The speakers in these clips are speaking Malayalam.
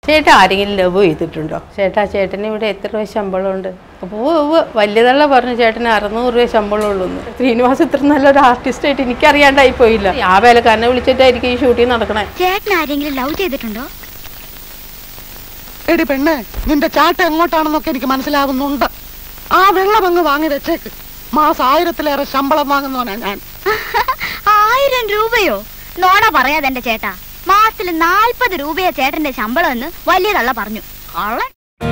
ചേട്ടാ ആരെങ്കിലും ലവ് ചെയ്തിട്ടുണ്ടോ ചേട്ടാ ചേട്ടന് ഇവിടെ എത്ര രൂപ ശമ്പളമുണ്ട് അപ്പോൾ ഉവ്വ് വലിയതള്ള പറഞ്ഞു ചേട്ടന് അറുന്നൂറ് രൂപ ശമ്പളം ഉള്ളൂ എന്ന് ശ്രീനിവാസ് ഇത്ര നല്ലൊരു ആർട്ടിസ്റ്റ് ആയിട്ട് എനിക്കറിയാണ്ടായി പോയില്ല ആ വേലക്കാരനെ വിളിച്ചിട്ടായിരിക്കും ഈ ഷൂട്ടിംഗ് നടക്കണേ ചേട്ടൻ ആരെങ്കിലും ലവ് ചെയ്തിട്ടുണ്ടോ എടി പെണ്ണെ നിന്റെ ചാട്ട എങ്ങോട്ടാണെന്നൊക്കെ എനിക്ക് മനസ്സിലാവുന്നുണ്ട് ആ വെള്ളം അങ്ങ് വാങ്ങി വെച്ചേക്ക് മാസം ആയിരത്തിലേറെ ശമ്പളം വാങ്ങുന്നവനാ ഞാൻ ആയിരം രൂപയോ നോണ പറയാതെ എന്റെ ചേട്ടാ മാസത്തിൽ നാൽപ്പത് രൂപയാ ചേട്ടന്റെ ശമ്പളം എന്ന് വലിയ തള്ള പറഞ്ഞു കള്ളൻ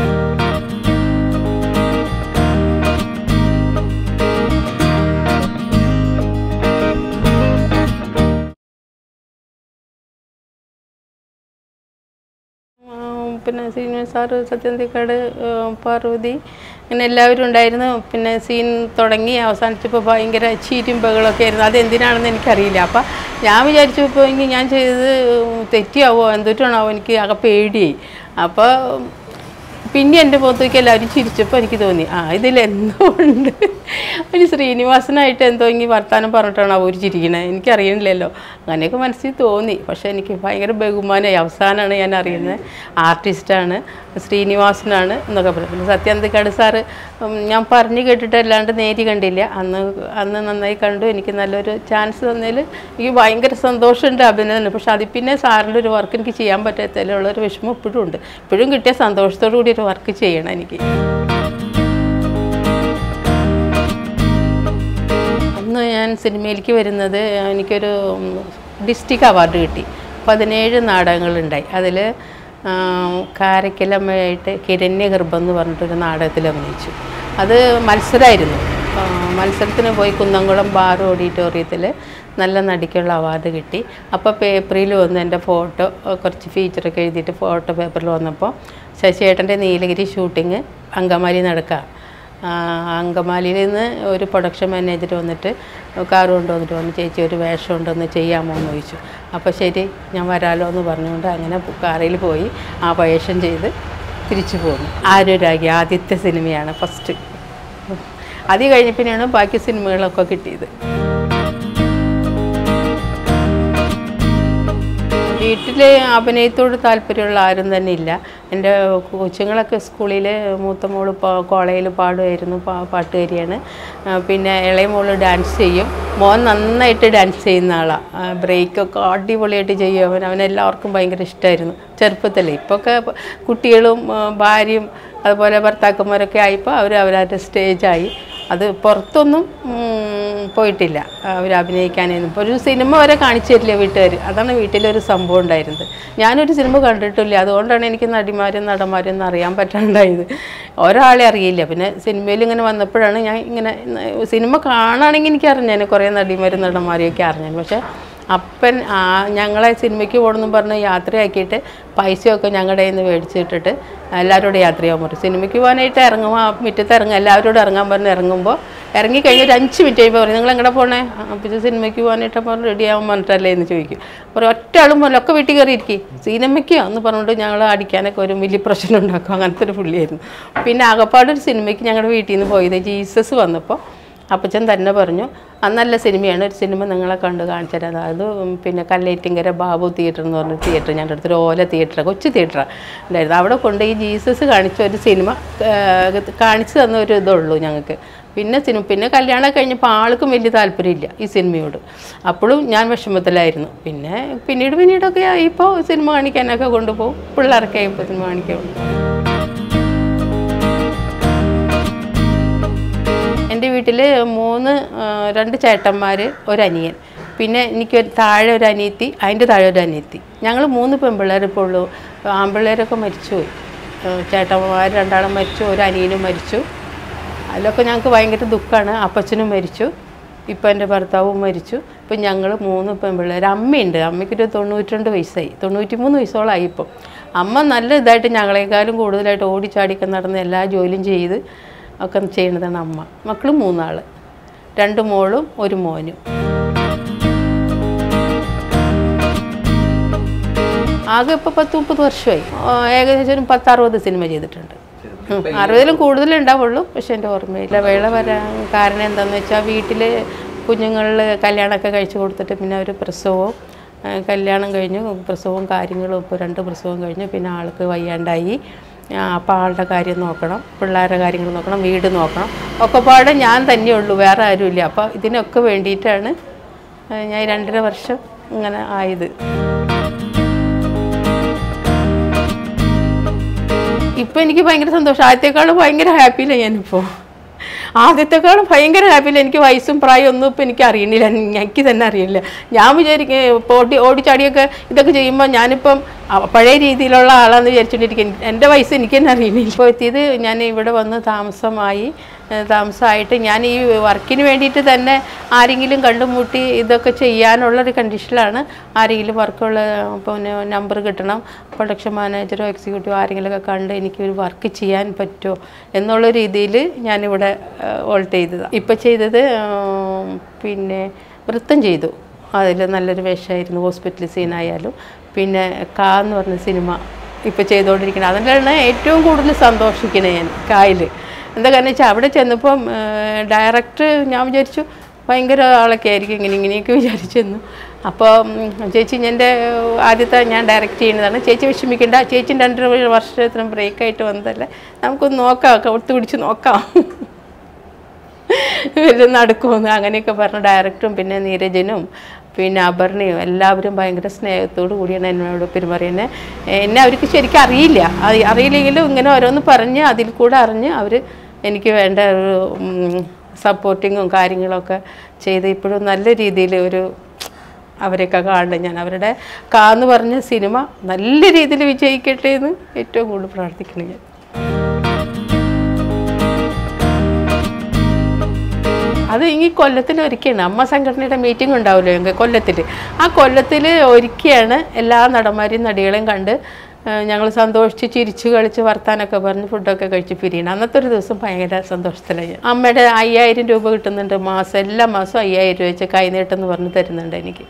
ആ, പിന്നെ ശ്രീനിവാസ് സാറ് സത്യന്തിക്കാട് പാർവതി അങ്ങനെ എല്ലാവരും ഉണ്ടായിരുന്നു പിന്നെ സീൻ തുടങ്ങി അവസാനിച്ചപ്പോൾ ഭയങ്കര ചീരും ബഹളമൊക്കെ ആയിരുന്നു അതെന്തിനാണെന്ന് എനിക്കറിയില്ല അപ്പം ഞാൻ വിചാരിച്ചു ഇപ്പോൾ ഇനി ഞാൻ ചെയ്തത് തെറ്റിയാവോ എന്തൊട്ടാണോ എനിക്ക് ആകെ പേടിയായി അപ്പോൾ പിന്നെ എൻ്റെ മുഖത്തേക്ക് എല്ലാവരും ചിരിച്ചപ്പോൾ എനിക്ക് തോന്നി ആ ഇതിൽ എന്തോ ഉണ്ട് ഒരു ശ്രീനിവാസനായിട്ട് എന്തോ ഇങ്ങനെ വർത്താനം പറഞ്ഞിട്ടാണ് അവർ ചിരിക്കണത് എനിക്കറിയണില്ലല്ലോ അങ്ങനെയൊക്കെ മനസ്സിൽ തോന്നി പക്ഷേ എനിക്ക് ഭയങ്കര ബഹുമാനമായി അവസാനമാണ് ഞാൻ അറിയുന്നത് ആർട്ടിസ്റ്റാണ് ശ്രീനിവാസനാണ് എന്നൊക്കെ പറഞ്ഞു പിന്നെ സത്യാന്തിക്കാട് സാറ് ഉം, ഞാൻ പറഞ്ഞു കേട്ടിട്ട് അല്ലാണ്ട് നേരി കണ്ടില്ല അന്ന് അന്ന് നന്നായി കണ്ടു എനിക്ക് നല്ലൊരു ചാൻസ് തന്നതിൽ എനിക്ക് ഭയങ്കര സന്തോഷമുണ്ട് അഭിനന്ദനം പക്ഷെ അതിൽ പിന്നെ സാറിൻ്റെ ഒരു വർക്ക് എനിക്ക് ചെയ്യാൻ പറ്റാത്തതിലുള്ളൊരു വിഷമം ഇപ്പോഴും ഉണ്ട് ഇപ്പോഴും കിട്ടിയ സന്തോഷത്തോടു കൂടി ഒരു വർക്ക് ചെയ്യണം എനിക്ക് അന്ന് ഞാൻ സിനിമയിലേക്ക് വരുന്നത് എനിക്കൊരു ഡിസ്ട്രിക്ട് അവാർഡ് കിട്ടി പതിനേഴ് നാടകങ്ങളുണ്ടായി അതിൽ കാരക്കലമ്മയായിട്ട് കിരണ്യഗർഭം എന്ന് പറഞ്ഞിട്ടൊരു നാടകത്തിൽ അഭിനയിച്ചു അത് മത്സരമായിരുന്നു ആ, മത്സരത്തിന് പോയി കുന്നംകുളം ബാർ ഓഡിറ്റോറിയത്തിൽ നല്ല നടിക്കുള്ള അവാർഡ് കിട്ടി അപ്പോൾ പേപ്പറിൽ വന്ന് എൻ്റെ ഫോട്ടോ കുറച്ച് ഫീച്ചറൊക്കെ എഴുതിയിട്ട് ഫോട്ടോ പേപ്പറിൽ വന്നപ്പോൾ ശശിയേട്ടൻ്റെ നീലഗിരി ഷൂട്ടിങ് അങ്കമാലി നടക്കുക ആ, അങ്കമാലിയിൽ നിന്ന് ഒരു പ്രൊഡക്ഷൻ മാനേജർ വന്നിട്ട് കാർ കൊണ്ടുവന്നിട്ട് വന്ന് ചേച്ചി ഒരു വേഷം ഉണ്ടെന്ന് ചെയ്യാമോ എന്ന് ചോദിച്ചു അപ്പോൾ ശരി ഞാൻ വരാലോ എന്ന് പറഞ്ഞുകൊണ്ട് അങ്ങനെ കാറിൽ പോയി ആ വേഷം ചെയ്ത് തിരിച്ചു പോന്നു ആരോരാഗി ആദ്യത്തെ സിനിമയാണ് ഫസ്റ്റ് അത് കഴിഞ്ഞ പിന്നെയാണ് ബാക്കി സിനിമകളൊക്കെ കിട്ടിയത് വീട്ടിൽ അഭിനയത്തോട് താല്പര്യമുള്ള ആരും തന്നെ ഇല്ല എൻ്റെ കൊച്ചുങ്ങളൊക്കെ സ്കൂളിൽ മൂത്ത മോള് കോളേജിൽ പാടുമായിരുന്നു പാ- പാട്ടുകാരിയാണ് ആ, പിന്നെ ഇളയ മോള് ഡാൻസ് ചെയ്യും മോൻ നന്നായിട്ട് ഡാൻസ് ചെയ്യുന്ന ആളാണ് ബ്രേക്കൊക്കെ അടിപൊളിയായിട്ട് ചെയ്യും അവൻ അവനെല്ലാവർക്കും ഭയങ്കര ഇഷ്ടമായിരുന്നു ചെറുപ്പത്തിലേ ഇപ്പോഴൊക്കെ കുട്ടികളും ആ, ഭാര്യയും അതുപോലെ ഭർത്താക്കന്മാരൊക്കെ ആയപ്പോൾ അവർ അവരവരുടെ സ്റ്റേജായി അത് പുറത്തൊന്നും ഉം, പോയിട്ടില്ല അവർ അഭിനയിക്കാനൊന്നും ഇപ്പോൾ ഒരു സിനിമ വരെ കാണിച്ചു തരില്ല വീട്ടുകാർ അതാണ് വീട്ടിലൊരു സംഭവം ഉണ്ടായിരുന്നത് ഞാനൊരു സിനിമ കണ്ടിട്ടില്ല അതുകൊണ്ടാണ് എനിക്ക് നടിമാരും നടന്മാരും ഒന്നും അറിയാൻ പറ്റാണ്ടായത് ഒരാളെ അറിയില്ല പിന്നെ സിനിമയിൽ ഇങ്ങനെ വന്നപ്പോഴാണ് ഞാൻ ഇങ്ങനെ സിനിമ കാണുകയാണെങ്കിൽ എനിക്ക് അറിഞ്ഞാൽ കുറേ നടിമാരും നടന്മാരെയൊക്കെ അറിഞ്ഞാൽ പക്ഷേ അപ്പൻ ആ ഞങ്ങളെ സിനിമയ്ക്ക് പോകണമെന്നും പറഞ്ഞ് യാത്രയാക്കിയിട്ട് പൈസയൊക്കെ ഞങ്ങളുടെ കയ്യിൽ നിന്ന് മേടിച്ചിട്ടിട്ട് എല്ലാവരോടും യാത്രയാകാൻ പറഞ്ഞു സിനിമയ്ക്ക് പോകാനായിട്ട് ഇറങ്ങുമ്പോൾ ആ മുറ്റത്ത് ഇറങ്ങും എല്ലാവരോടും ഇറങ്ങാൻ പറഞ്ഞ് ഇറങ്ങുമ്പോൾ ഇറങ്ങി കഴിഞ്ഞ് ഒരു അഞ്ച് മിനിറ്റ് കഴിയുമ്പോൾ പറയും നിങ്ങൾ എങ്ങനെ പോണേ അപ്പോൾ സിനിമയ്ക്ക് പോകാനായിട്ട് പറഞ്ഞു റെഡി ആവാൻ പറഞ്ഞിട്ടല്ലേ എന്ന് ചോദിക്കും അപ്പോൾ ഒറ്റ ആളും പോലെ ഒക്കെ വീട്ടിൽ കയറിയിരിക്കും സിനിമയ്ക്കോ എന്ന് പറഞ്ഞുകൊണ്ട് ഞങ്ങൾ അടിക്കാനൊക്കെ ഒരു വലിയ പ്രശ്നം ഉണ്ടാക്കും അങ്ങനത്തെ ഒരു പുള്ളിയായിരുന്നു പിന്നെ ആകപ്പാട് ഒരു സിനിമയ്ക്ക് ഞങ്ങളുടെ വീട്ടിൽ നിന്ന് പോയത് ജീസസ് വന്നപ്പോൾ അപ്പച്ചൻ തന്നെ പറഞ്ഞു അത് നല്ല സിനിമയാണ് ഒരു സിനിമ നിങ്ങളെ കണ്ട് കാണിച്ചു തരാം അത് പിന്നെ കല്ലേറ്റിങ്കര ബാബു തിയേറ്റർ എന്ന് പറഞ്ഞ തിയേറ്റർ ഞങ്ങളുടെ അടുത്തൊരു ഓല തിയേറ്റർ കൊച്ചു തിയേറ്ററാണ് ഉണ്ടായിരുന്നു അവിടെ കൊണ്ട് ഈ ജീസസ് കാണിച്ച ഒരു സിനിമ ആ, കാണിച്ചു തന്ന ഒരു ഇതുള്ളൂ ഞങ്ങൾക്ക് പിന്നെ സിനിമ പിന്നെ കല്യാണം കഴിഞ്ഞപ്പോൾ ആൾക്കും വലിയ താല്പര്യമില്ല ഈ സിനിമയോട് അപ്പോഴും ഞാൻ വിഷമത്തിലായിരുന്നു പിന്നെ പിന്നീട് പിന്നീടൊക്കെ ഇപ്പോൾ സിനിമ കാണിക്കാനൊക്കെ കൊണ്ടുപോകും പിള്ളേരൊക്കെ ഇപ്പോൾ സിനിമ കാണിക്കാൻ എൻ്റെ വീട്ടിൽ മൂന്ന് ആ, രണ്ട് ചേട്ടന്മാർ ഒരനിയൻ പിന്നെ എനിക്ക് ഒരു താഴെ ഒരു അനിയത്തി അതിൻ്റെ താഴെ ഒരു അനിയത്തി ഞങ്ങൾ മൂന്ന് പെൺപിള്ളേർ ഇപ്പോൾ ഉള്ളൂ ആൺപിള്ളേരൊക്കെ മരിച്ചുപോയി ആ, ചേട്ടന്മാർ രണ്ടാളും മരിച്ചു ഒരു അനിയനും മരിച്ചു അതിലൊക്കെ ഞങ്ങൾക്ക് ഭയങ്കര ദുഃഖമാണ് അപ്പച്ചനും മരിച്ചു ഇപ്പം എൻ്റെ ഭർത്താവും മരിച്ചു ഇപ്പം ഞങ്ങൾ മൂന്ന് പെൺപിള്ളേർ അമ്മയുണ്ട് അമ്മയ്ക്കൊരു തൊണ്ണൂറ്റിരണ്ട് വയസ്സായി തൊണ്ണൂറ്റി മൂന്ന് വയസ്സോളായി ഇപ്പം അമ്മ നല്ല ഇതായിട്ട് ഞങ്ങളെക്കാളും കൂടുതലായിട്ട് ഓടിച്ചാടിക്കെ നടന്ന് എല്ലാ ജോലിയും ചെയ്ത് ഒക്കെ ചെയ്യുന്നതാണ് അമ്മ മക്കൾ മൂന്നാൾ രണ്ട് മോളും ഒരു മോനും ആകെ ഇപ്പോൾ പത്ത് മുപ്പത് വർഷമായി ആ, ഏകദേശം ഒരു പത്തറുപത് സിനിമ ചെയ്തിട്ടുണ്ട് ഉം. അറുപതിലും കൂടുതലേ ഉണ്ടാവുള്ളൂ പക്ഷെ എൻ്റെ ഓർമ്മയില്ല വേള വരാൻ കാരണം എന്താണെന്ന് വെച്ചാൽ വീട്ടിൽ കുഞ്ഞുങ്ങളിൽ കല്യാണമൊക്കെ കഴിച്ചു കൊടുത്തിട്ട് പിന്നെ ഒരു പ്രസവവും ആ, കല്യാണം കഴിഞ്ഞു പ്രസവവും കാര്യങ്ങളും ഇപ്പോൾ രണ്ട് പ്രസവം കഴിഞ്ഞു പിന്നെ ആൾക്ക് വയ്യാണ്ടായി അപ്പോൾ ആളുടെ കാര്യം നോക്കണം പിള്ളേരുടെ കാര്യങ്ങൾ നോക്കണം വീട് നോക്കണം ഒക്കെ പാടെ ഞാൻ തന്നെയുള്ളൂ വേറെ ആരുമില്ല അപ്പോൾ ഇതിനൊക്കെ വേണ്ടിയിട്ടാണ് ആ, ഞാൻ ഈ രണ്ടര വർഷം ഇങ്ങനെ ആയത് ഇപ്പം എനിക്ക് ഭയങ്കര സന്തോഷം ആദ്യത്തെക്കാളും ഭയങ്കര ഹാപ്പിയില്ല ഞാനിപ്പോൾ ആദ്യത്തെക്കാളും ഭയങ്കര ഹാപ്പിയില്ല എനിക്ക് വയസ്സും പ്രായം ഒന്നും ഇപ്പം എനിക്ക് അറിയണില്ല എനിക്ക് തന്നെ അറിയില്ല ഞാൻ വിചാരിക്കും ഇപ്പോൾ ഓടി ഓടിച്ചാടിയൊക്കെ ഇതൊക്കെ ചെയ്യുമ്പോൾ ഞാനിപ്പം അ- പഴയ രീതിയിലുള്ള ആളാന്ന് വിചാരിച്ചുകൊണ്ടിരിക്കും എൻ്റെ വയസ്സ് എനിക്ക് തന്നെ അറിയില്ല ഇപ്പോൾ എത്തിയത് ഞാൻ ഇവിടെ വന്ന് താമസമായി ഏഹ് താമസമായിട്ട് ഞാൻ ഈ വർക്കിന് വേണ്ടിയിട്ട് തന്നെ ആരെങ്കിലും കണ്ടുമുട്ടി ഇതൊക്കെ ചെയ്യാനുള്ളൊരു കണ്ടീഷനിലാണ് ആരെങ്കിലും വർക്കുള്ള പിന്നെ നമ്പർ കിട്ടണം പ്രൊഡക്ഷൻ മാനേജറോ എക്സിക്യൂട്ടീവോ ആരെങ്കിലുമൊക്കെ കണ്ട് എനിക്ക് ഒരു വർക്ക് ചെയ്യാൻ പറ്റുമോ എന്നുള്ള രീതിയിൽ ഞാനിവിടെ ഓൾട്ട് ചെയ്തതാണ് ഇപ്പോൾ ചെയ്തത് ഉം, പിന്നെ വൃത്തം ചെയ്തു അതിൽ നല്ലൊരു വേഷമായിരുന്നു ഹോസ്പിറ്റൽ സീനായാലും പിന്നെ കാ എന്ന് പറഞ്ഞ സിനിമ ഇപ്പോൾ ചെയ്തുകൊണ്ടിരിക്കുന്നത് അതിലാണ് ഏറ്റവും കൂടുതൽ സന്തോഷിക്കുന്നത് ഞാൻ കായിൽ എന്താ കാരണം വെച്ചാൽ അവിടെ ചെന്നപ്പം ഡയറക്ടർ ഞാൻ വിചാരിച്ചു ഭയങ്കര ആളൊക്കെ ആയിരിക്കും ഇങ്ങനെ ഇങ്ങനെയൊക്കെ വിചാരിച്ചിരുന്നു അപ്പോൾ ഉം, ചേച്ചി എൻ്റെ ആദ്യത്തെ ഞാൻ ഡയറക്റ്റ് ചെയ്യുന്നതാണ് ചേച്ചി വിഷമിക്കേണ്ട ചേച്ചി രണ്ടര വർഷത്തിന് ബ്രേക്കായിട്ട് വന്നതല്ലേ നമുക്കൊന്ന് നോക്കാം ഒത്തു പിടിച്ച് നോക്കാം ഇത് നടക്കുമെന്ന് അങ്ങനെയൊക്കെ പറഞ്ഞ ഡയറക്ടറും പിന്നെ നീരജനും പിന്നെ അപർണയും എല്ലാവരും ഭയങ്കര സ്നേഹത്തോടു കൂടിയാണ് എന്നോട് പെരുമാറിയെന്നെ എന്നെ അവർക്ക് ശരിക്കും അറിയില്ല അറി- അറിയില്ലെങ്കിലും ഇങ്ങനെ ഓരോന്ന് പറഞ്ഞ് അതിൽ കൂടെ അറിഞ്ഞ് അവർ എനിക്ക് വേണ്ട ഒരു സപ്പോർട്ടിങ്ങും കാര്യങ്ങളൊക്കെ ചെയ്ത് ഇപ്പോഴും നല്ല രീതിയിൽ ഒരു അവരെയൊക്കെ കാണുന്നുണ്ട് ഞാൻ അവരുടെ കാന്ന് പറഞ്ഞ സിനിമ നല്ല രീതിയിൽ വിജയിക്കട്ടെ എന്ന് ഏറ്റവും കൂടുതൽ പ്രാർത്ഥിക്കുന്നു ഞാൻ അത് ഈ കൊല്ലത്തിൽ ഒരിക്കലാണ് അമ്മ സംഘടനയുടെ മീറ്റിംഗ് ഉണ്ടാവുമല്ലോ ഞങ്ങൾക്ക് കൊല്ലത്തിൽ ആ കൊല്ലത്തിൽ ഒരിക്കലാണ് എല്ലാ നടന്മാരെയും നടികളെയും കണ്ട് ഞങ്ങൾ സന്തോഷിച്ച് ചിരിച്ച് കളിച്ച് വർത്താനൊക്കെ പറഞ്ഞ് ഫുഡൊക്കെ കഴിച്ച് പിരിയണം അന്നത്തെ ഒരു ദിവസം ഭയങ്കര സന്തോഷത്തിലായി ഞാൻ. അമ്മയുടെ അയ്യായിരം രൂപ കിട്ടുന്നുണ്ട് മാസം എല്ലാ മാസവും അയ്യായിരം രൂപ വെച്ച് കൈനീട്ടെന്ന് പറഞ്ഞ് തരുന്നുണ്ട് എനിക്ക്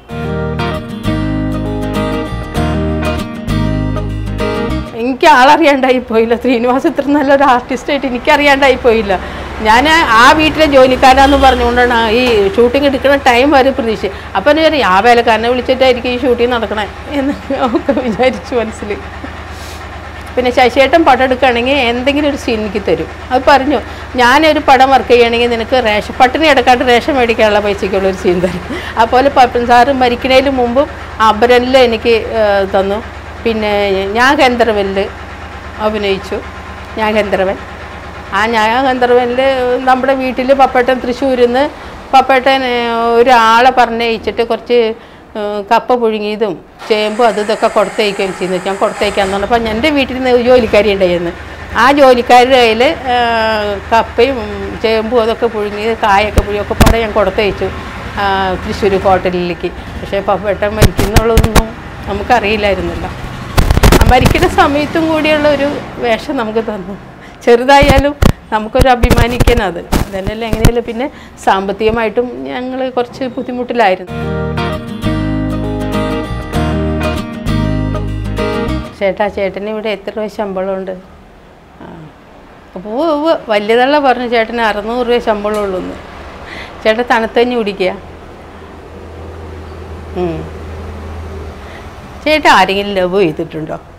എനിക്ക് ആളറിയാണ്ടായി പോയില്ല ശ്രീനിവാസ് ഇത്ര നല്ലൊരു ആർട്ടിസ്റ്റായിട്ട് എനിക്കറിയാണ്ടായി പോയില്ല ഞാൻ ആ വീട്ടിലെ ജോലിക്കാരാന്ന് പറഞ്ഞുകൊണ്ടാണ് ഈ ഷൂട്ടിംഗ് എടുക്കുന്ന ടൈം വരെ പ്രതീക്ഷ അപ്പം ഞാൻ വിചാരിച്ചു, ആ വേലക്കാരനെ വിളിച്ചിട്ടായിരിക്കും ഈ ഷൂട്ടിംഗ് നടക്കണേ എന്ന് ഒക്കെ വിചാരിച്ചു മനസ്സിൽ പിന്നെ ശശിയേട്ടൻ പടം എടുക്കുകയാണെങ്കിൽ എന്തെങ്കിലും ഒരു സീൻ എനിക്ക് തരും അത് പറഞ്ഞു ഞാനൊരു പടം വർക്ക് ചെയ്യുകയാണെങ്കിൽ നിനക്ക് റേഷൻ പട്ടിണി എടുക്കാണ്ട് റേഷൻ മേടിക്കാനുള്ള പൈസയ്ക്കുള്ള ഒരു സീൻ തരും അതുപോലെ പപ്പൻ സാറ് മരിക്കുന്നതിന് മുമ്പും അപരനിൽ എനിക്ക് ഏഹ്, തന്നു പിന്നെ ഞാൻ ഗന്ധർവനിൽ അഭിനയിച്ചു ഞാൻ ഗന്ധർവൻ ആ ഞാൻ ഗന്ധർവനിൽ നമ്മുടെ വീട്ടിൽ പപ്പേട്ടൻ തൃശ്ശൂരിൽ നിന്ന് പപ്പേട്ടൻ ഏഹ്, ഒരാളെ പറഞ്ഞയച്ചിട്ട് കുറച്ച് ഏഹ്, കപ്പ പുഴുങ്ങിയതും ചേമ്പും അതും ഇതൊക്കെ കൊടുത്തയക്കുകയും ചെയ്യുന്നു ഞാൻ കൊടുത്തയക്കാന്ന് പറഞ്ഞപ്പോൾ എൻ്റെ വീട്ടിൽ നിന്ന് ഒരു ജോലിക്കാരി ഉണ്ടായിരുന്നു ആ ജോലിക്കാരുടെ കയ്യിൽ കപ്പയും ചേമ്പും അതൊക്കെ പുഴുങ്ങി കായൊക്കെ പുഴുങ്ങിയൊക്കെ പാടെ ഞാൻ കൊടുത്തയച്ചു ആ, തൃശ്ശൂർ ഹോട്ടലിലേക്ക് പക്ഷേ പപ്പേട്ടൻ മരിക്കുന്നുള്ളതൊന്നും നമുക്കറിയില്ലായിരുന്നല്ലോ ആ മരിക്കുന്ന സമയത്തും കൂടിയുള്ള ഒരു വേഷം നമുക്ക് തന്നു ചെറുതായാലും നമുക്കൊരു അഭിമാനിക്കാൻ അത് അതന്നെയല്ല എങ്ങനെയല്ല പിന്നെ സാമ്പത്തികമായിട്ടും ഞങ്ങൾ കുറച്ച് ബുദ്ധിമുട്ടിലായിരുന്നു ചേട്ടാ ചേട്ടന് ഇവിടെ എത്ര രൂപ ശമ്പളമുണ്ട് ആ അപ്പോൾ വലിയതള്ള പറഞ്ഞു ചേട്ടന് അറുന്നൂറ് രൂപ ശമ്പളമുള്ളൂ എന്ന് ചേട്ടൻ തണുത്തഞ്ഞ് കുടിക്കുക ഉം. ചേട്ടൻ ആരെങ്കിലും ലവ് ചെയ്തിട്ടുണ്ടോ